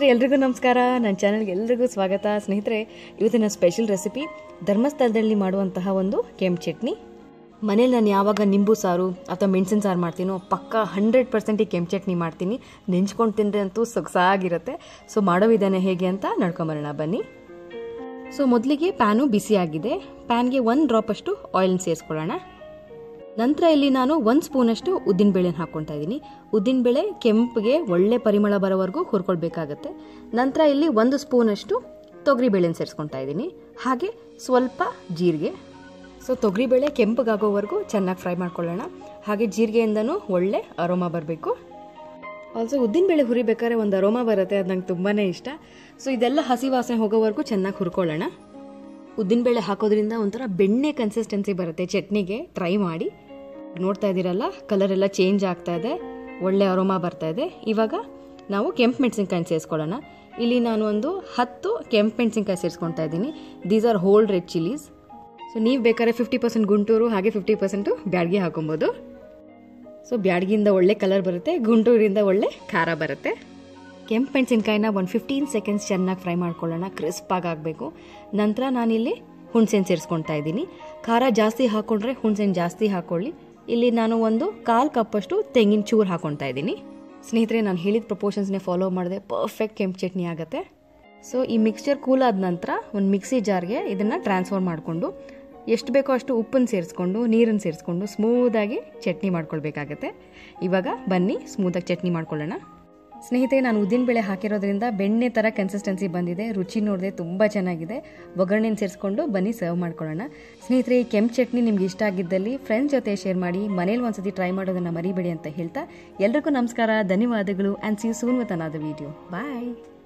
ಎಲ್ರಿಗೂ ನಮಸ್ಕಾರ ನನ್ನ ಚಾನಲ್ಗೆ ಎಲ್ರಿಗೂ ಸ್ವಾಗತ ಸ್ನೇಹಿತರೆ ಇವತ್ತಿನ ಸ್ಪೆಷಲ್ ರೆಸಿಪಿ ಧರ್ಮಸ್ಥಳದಲ್ಲಿ ಮಾಡುವಂತಹ ಒಂದು ಕೆಂಪು ಚಟ್ನಿ ಮನೇಲಿ ನಾನು ಯಾವಾಗ ನಿಂಬು ಸಾರು ಅಥವಾ ಮೆಣಸಿನ ಸಾರು ಮಾಡ್ತೀನೋ ಪಕ್ಕ ಹಂಡ್ರೆಡ್ ಪರ್ಸೆಂಟ್ ಈ ಕೆಂಪು ಚಟ್ನಿ ಮಾಡ್ತೀನಿ ನೆಂಚ್ಕೊಂಡು ತಿಂದರೆ ಅಂತೂ ಸೊಗಸಾಗಿರುತ್ತೆ ಸೊ ಮಾಡೋ ವಿಧಾನ ಹೇಗೆ ಅಂತ ನಡ್ಕೊಂಬರೋಣ ಬನ್ನಿ ಸೊ ಮೊದಲಿಗೆ ಪ್ಯಾನು ಬಿಸಿಯಾಗಿದೆ ಪ್ಯಾನ್ಗೆ ಒಂದು ಡ್ರಾಪಷ್ಟು ಆಯಿಲ್ನ ಸೇರಿಸ್ಕೊಳ್ಳೋಣ ನಂತರ ಇಲ್ಲಿ ನಾನು ಒಂದು ಸ್ಪೂನಷ್ಟು ಉದ್ದಿನಬೇಳೆನ ಹಾಕ್ಕೊತಾ ಇದ್ದೀನಿ ಉದ್ದಿನಬೇಳೆ ಕೆಂಪಿಗೆ ಒಳ್ಳೆ ಪರಿಮಳ ಬರೋವರೆಗೂ ಹುರ್ಕೊಳ್ಬೇಕಾಗತ್ತೆ ನಂತರ ಇಲ್ಲಿ ಒಂದು ಸ್ಪೂನಷ್ಟು ತೊಗರಿಬೇಳೆನ ಸೇರಿಸ್ಕೊತಾ ಇದ್ದೀನಿ ಹಾಗೆ ಸ್ವಲ್ಪ ಜೀರಿಗೆ ಸೊ ತೊಗರಿಬೇಳೆ ಕೆಂಪಗಾಗೋವರೆಗೂ ಚೆನ್ನಾಗಿ ಫ್ರೈ ಮಾಡ್ಕೊಳ್ಳೋಣ ಹಾಗೆ ಜೀರಿಗೆಯಿಂದನೂ ಒಳ್ಳೆ ಅರೋಮಾ ಬರಬೇಕು ಆಲ್ಸೋ ಉದ್ದಿನಬೇಳೆ ಹುರಿಬೇಕಾದ್ರೆ ಒಂದು ಅರೋಮಾ ಬರುತ್ತೆ ಅದು ನಂಗೆ ತುಂಬಾ ಇಷ್ಟ ಸೊ ಇದೆಲ್ಲ ಹಸಿ ವಾಸನೆ ಹೋಗೋವರೆಗೂ ಚೆನ್ನಾಗಿ ಹುರ್ಕೊಳ್ಳೋಣ ಉದ್ದಿನಬೇಳೆ ಹಾಕೋದ್ರಿಂದ ಒಂಥರ ಬೆಣ್ಣೆ ಕನ್ಸಿಸ್ಟೆನ್ಸಿ ಬರುತ್ತೆ ಚಟ್ನಿಗೆ ಟ್ರೈ ಮಾಡಿ ನೋಡ್ತಾ ಇದ್ದೀರಲ್ಲ ಕಲರ್ ಎಲ್ಲ ಚೇಂಜ್ ಆಗ್ತಾ ಇದೆ ಒಳ್ಳೆ ಅರೋಮಾ ಬರ್ತಾ ಇದೆ ಇವಾಗ ನಾವು ಕೆಂಪು ಮೆಣಸಿನ್ಕಾಯಿ ಸೇರಿಸ್ಕೊಳ್ಳೋಣ ಇಲ್ಲಿ ನಾನು ಒಂದು ಹತ್ತು ಕೆಂಪು ಮೆಣಸಿನ್ಕಾಯಿ ಸೇರಿಸ್ಕೊತಾ ಇದ್ದೀನಿ these are whole red chillies so ನೀವು ಬೇಕಾದ್ರೆ ಫಿಫ್ಟಿ ಪರ್ಸೆಂಟ್ ಗುಂಟೂರು ಹಾಗೆ ಫಿಫ್ಟಿ ಪರ್ಸೆಂಟು ಬ್ಯಾಡ್ಗೆ ಹಾಕೊಬೋದು ಸೊ ಬ್ಯಾಡ್ಗಿಂದ ಒಳ್ಳೆ ಕಲರ್ ಬರುತ್ತೆ ಗುಂಟೂರಿಂದ ಒಳ್ಳೆ ಖಾರ ಬರುತ್ತೆ ಕೆಂಪು ಮೆಣಸಿನ್ಕಾಯಿನ ಒಂದು ಫಿಫ್ಟೀನ್ ಸೆಕೆಂಡ್ಸ್ ಚೆನ್ನಾಗಿ ಫ್ರೈ ಮಾಡ್ಕೊಳ್ಳೋಣ ಕ್ರಿಸ್ಪಾಗಿ ಆಗಬೇಕು ನಂತರ ನಾನಿಲ್ಲಿ ಹುಣ್ಸೆನ್ ಸೇರಿಸ್ಕೊತಾ ಇದ್ದೀನಿ ಖಾರ ಜಾಸ್ತಿ ಹಾಕ್ಕೊಂಡ್ರೆ ಹುಣ್ಸೆನ್ ಜಾಸ್ತಿ ಹಾಕ್ಕೊಳ್ಳಿ ಇಲ್ಲಿ ನಾನು ಒಂದು ಕಾಲು ಕಪ್ಪಷ್ಟು ತೆಂಗಿನ ಚೂರು ಹಾಕೊತಾ ಇದ್ದೀನಿ ಸ್ನೇಹಿತರೆ ನಾನು ಹೇಳಿದ ಪ್ರಪೋರ್ಷನ್ಸ್ನೇ ಫಾಲೋ ಮಾಡಿದೆ ಪರ್ಫೆಕ್ಟ್ ಕೆಂಪು ಚಟ್ನಿ ಆಗುತ್ತೆ ಸೊ ಈ ಮಿಕ್ಸ್ಚರ್ ಕೂಲ್ ಆದ ನಂತರ ಒಂದು ಮಿಕ್ಸಿ ಜಾರ್ಗೆ ಇದನ್ನು ಟ್ರಾನ್ಸ್ಫರ್ ಮಾಡಿಕೊಂಡು ಎಷ್ಟು ಬೇಕೋ ಅಷ್ಟು ಉಪ್ಪನ್ನು ಸೇರಿಸ್ಕೊಂಡು ನೀರನ್ನು ಸೇರಿಸ್ಕೊಂಡು ಸ್ಮೂದಾಗಿ ಚಟ್ನಿ ಮಾಡ್ಕೊಳ್ಬೇಕಾಗತ್ತೆ ಇವಾಗ ಬನ್ನಿ ಸ್ಮೂದಾಗಿ ಚಟ್ನಿ ಮಾಡ್ಕೊಳ್ಳೋಣ ಸ್ನೇಹಿತರೆ ನಾನು ಉದ್ದಿನಬೇಳೆ ಹಾಕಿರೋದ್ರಿಂದ ಬೆಣ್ಣೆ ಥರ ಕನ್ಸಿಸ್ಟೆನ್ಸಿ ಬಂದಿದೆ ರುಚಿ ನೋಡಿದೆ ತುಂಬ ಚೆನ್ನಾಗಿದೆ ಒಗ್ಗರಣೆನ ಸೇರಿಸ್ಕೊಂಡು ಬನ್ನಿ ಸರ್ವ್ ಮಾಡ್ಕೊಳ್ಳೋಣ ಸ್ನೇಹಿತರೆ ಈ ಕೆಂಪು ಚಟ್ನಿ ನಿಮ್ಗೆ ಇಷ್ಟ ಆಗಿದ್ದಲ್ಲಿ ಫ್ರೆಂಡ್ಸ್ ಜೊತೆ ಶೇರ್ ಮಾಡಿ ಮನೇಲಿ ಒಂದ್ಸತಿ ಟ್ರೈ ಮಾಡೋದನ್ನು ಮರಿಬೇಡಿ ಅಂತ ಹೇಳ್ತಾ ಎಲ್ರಿಗೂ ನಮಸ್ಕಾರ ಧನ್ಯವಾದಗಳು and see soon with another video bye